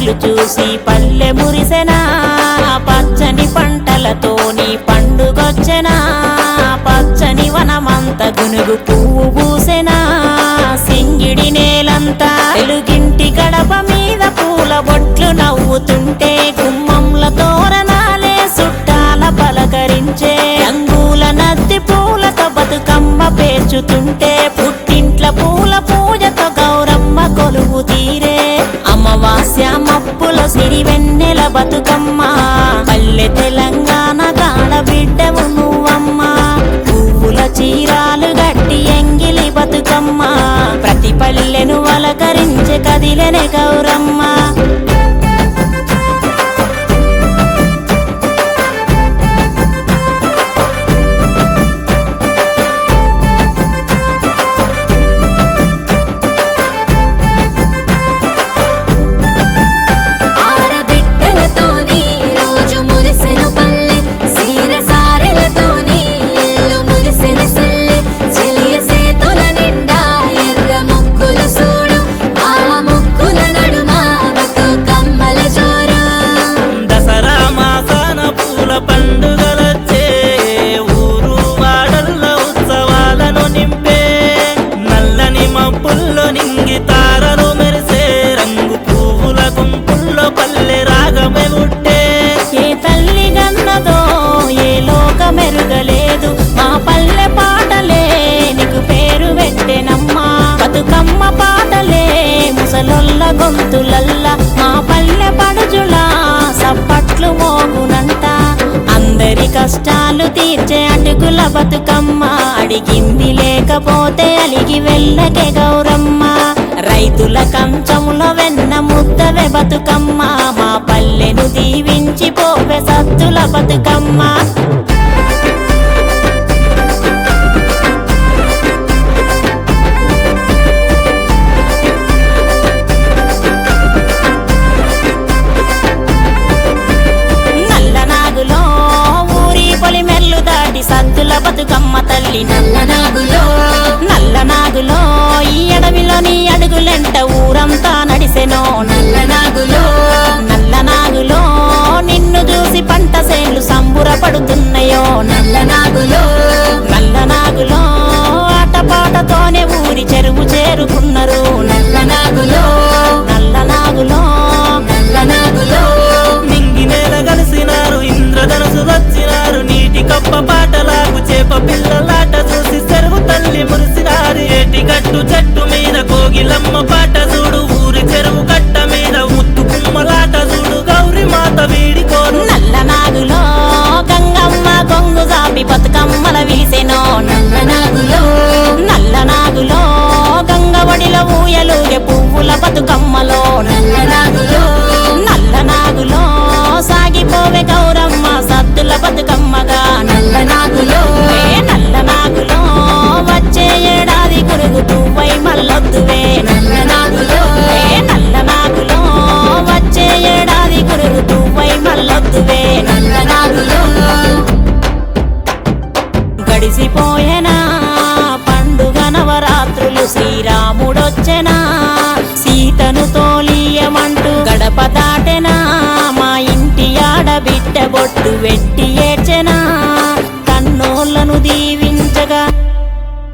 పూలు చూసి పల్లె మురిసెనా పచ్చని పంటలతోని పండుగొచ్చెనా పచ్చని వనమంత గునుగు పువ్వు పూసెనా సింగిడి నేలంతా తెలుగింటి గడప మీద పూల బొట్లు నవ్వుతుంటే గుమ్మంల తోరణాలే సుట్టాల పలకరించే రంగుల నద్ది పూలతో బతుకమ్మ పేర్చుతుంటే పుట్టింట్ల పూల పూజతో గౌరమ్మ కొలువు తీరే అమావాస్య మప్పుల సిరి వెన్నెల బతుకమ్మ పల్లె తెలంగాణ కాడ బిడ్డవు నువ్వమ్మ పువ్వుల చీరాలు గట్టి ఎంగిలి బతుకమ్మ ప్రతి పల్లెను వలకరించే కదిలెనే గౌరమ్మ ఆడబిడ్డలతోని రోజు మురిసెను పల్లె సీర సారెలతోని ఇల్లు మురిసెన సల్లె చెలియ సేతుల నిండా ఎర్ర ముక్కులు చూడు ఆ ముక్కుల నడుమ బతుకమ్మల జోరు దసరా మాసాన పూల పండుగలొచ్చే ఊరు వాడల్లో ఉత్సవాలను నింపే నల్లని మబ్బుల్లో నింగి తారలు మెరిసే రంగు పువ్వుల గుంపుల్లో పల్లె రాగమే గుట్టే ఏ తల్లి గన్నదో ఏ లోకమెరుగలేదు మా పల్లె పాటలే నీకు పేరు పెట్టెనమ్మా బతుకమ్మ పాటలే ముసలొల్ల గొంతులల్ల మా పల్లె పడుజుల సప్పట్లు మోగునంట అందరి కష్టాలు తీర్చే అటుకుల బతుకమ్మ అడిగింది లేకపోతే అలిగి వెళ్ళకే గౌరమ్మ రైతుల కంచములో వెన్న ముద్దవే బతుకమ్మ మా పల్లెను దీవించి పోవే సత్తుల బతుకమ్మ నల్ల నాగులో ఊరి పొలి మెల్లు దాటి సద్దుల బతుకమ్మ తల్లి నల్ల నాగులో నల్ల నాగులో ఈ అడవిలోని అడుగులెంట ఊరంతా నడిసెనో నల్ల నాగులో నల్ల నాగులో నిన్ను చూసి పంట సేలు సంబురపడుతున్నాయో నల్ల నాగులో నల్ల నాగులో ఆటపాటతోనే ఊరి చెరువు చేరుకున్నారు నల్ల నాగులో నల్ల నాగులో నల్ల నాగులో నింగి నేల కలిసినారు ఇంద్రధనుసు వచ్చినారు నీటి కప్ప పాటలాగు చేప పిల్లలాట చూసి చెరువు తల్లి మురిసినారు ఏటి గట్టు చెట్టు మీద కోగిలమ్మ పాట చూడు ఊరి చెరువు కట్ట మీద ముత్తు కుమ్మలాట చూడు గౌరి మాత వీడికోను నల్ల నాగులో గంగమ్మ గొంగు జాపి బతుకమ్మల విలిసెనో నల్ల నాగులో నల్ల నాగులో గంగ ఒడిలో ఊయలుగే పువ్వుల బతుకమ్మలో నల్ల నాగులో నల్ల నాగులో సాగిపోవే గౌరమ్మ సద్దుల బతుకమ్మగా నల్ల నాగులో ఏ నల్ల నాగులో వచ్చే ఏడాది గురుగు పువ్వై మల్లొద్దువే నల్ల నాగులో ఏ నల్ల నాగులో వచ్చే ఏడాది గురుగు పువ్వై మల్లొద్దువే నల్ల నాగులో గడిసిపోయేనా పండుగ నవరాత్రులు శ్రీరాముడొచ్చెనా సీతను తోలియమంటూ గడప దాటెనా మా ఇంటి ఆడబిడ్డ బొట్టు వెట్టి ఏడ్చెనా కన్నోళ్ళను దీ